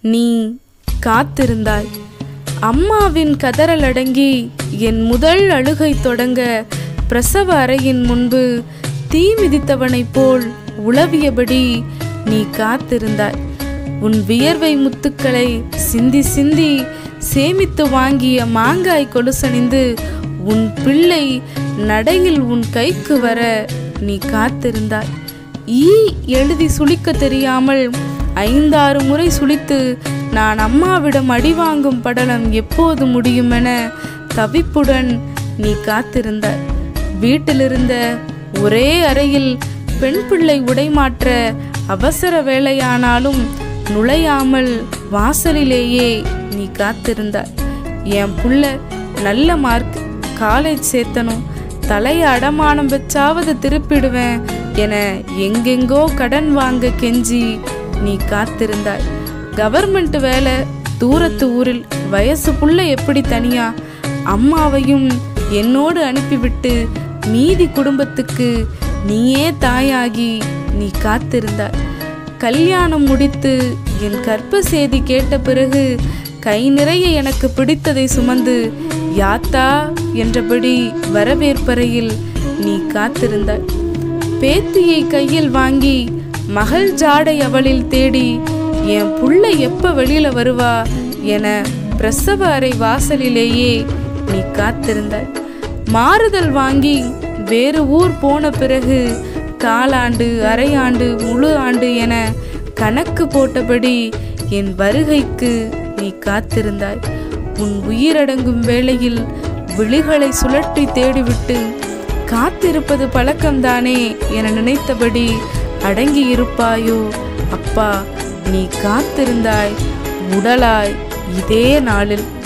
நீ காத்திருந்தாய் அம்மாவின் கதறல் அடங்கி என் முதல் அழுகை தொடங்க பிரசவ அறையின் முன்பு தீ மிதித்தவனைப் போல் உளவியபடி நீ காத்திருந்தாய் உன் வியர்வை முத்துக்களை சிந்தி சிந்தி சேமித்து வாங்கிய மாங்காய் கொலுசணிந்து உன் பிள்ளை நடையில் உன் கைக்கு வர நீ காத்திருந்தாய் ஈ எழுதி சுளிக்க தெரியாமல் ஐந்தாறு முறை சுளித்து நான் அம்மாவிடம் அடி வாங்கும் படலம் எப்போது முடியுமென தவிப்புடன் நீ காத்திருந்தாய் வீட்டிலிருந்த ஒரே அறையில் பெண் பிள்ளை உடைமாற்ற அவசர வேலையானாலும் நுழையாமல் வாசலிலேயே நீ காத்திருந்தாய் என் புள்ள நல்ல மார்க் காலேஜ் சேர்த்தனும் தலைய அடமானம் வச்சாவது திருப்பிடுவேன் என எங்கெங்கோ கடன் வாங்க கெஞ்சி நீ காத்திருந்தாய் கவர்மெண்ட் வேலை தூரத்து ஊரில் வயசு புள்ள எப்படி தனியா அம்மாவையும் என்னோடு அனுப்பிவிட்டு மீதி குடும்பத்துக்கு நீயே தாயாகி நீ காத்திருந்தாய் கல்யாணம் முடித்து என் கற்ப செய்தி கேட்ட பிறகு கை நிறைய எனக்கு பிடித்ததை சுமந்து யாத்தா என்றபடி வரவேற்பறையில் நீ காத்திருந்தாய் பேத்தியை கையில் வாங்கி மகள் ஜாடை அவளில் தேடி என் புள்ள எப்ப வெளியில வருவா என பிரசவ அறை வாசலிலேயே நீ காத்திருந்தாய் மாறுதல் வாங்கி வேறு ஊர் போன பிறகு காலாண்டு அரையாண்டு முழு ஆண்டு என கணக்கு போட்டபடி என் வருகைக்கு நீ காத்திருந்தாய் உன் உயிரடங்கும் வேளையில் விழிகளை சுழற்றி தேடிவிட்டு காத்திருப்பது பழக்கம்தானே என நினைத்தபடி அடங்கி இருப்பாயோ அப்பா நீ காத்திருந்தாய் உடலாய் இதே நாளில்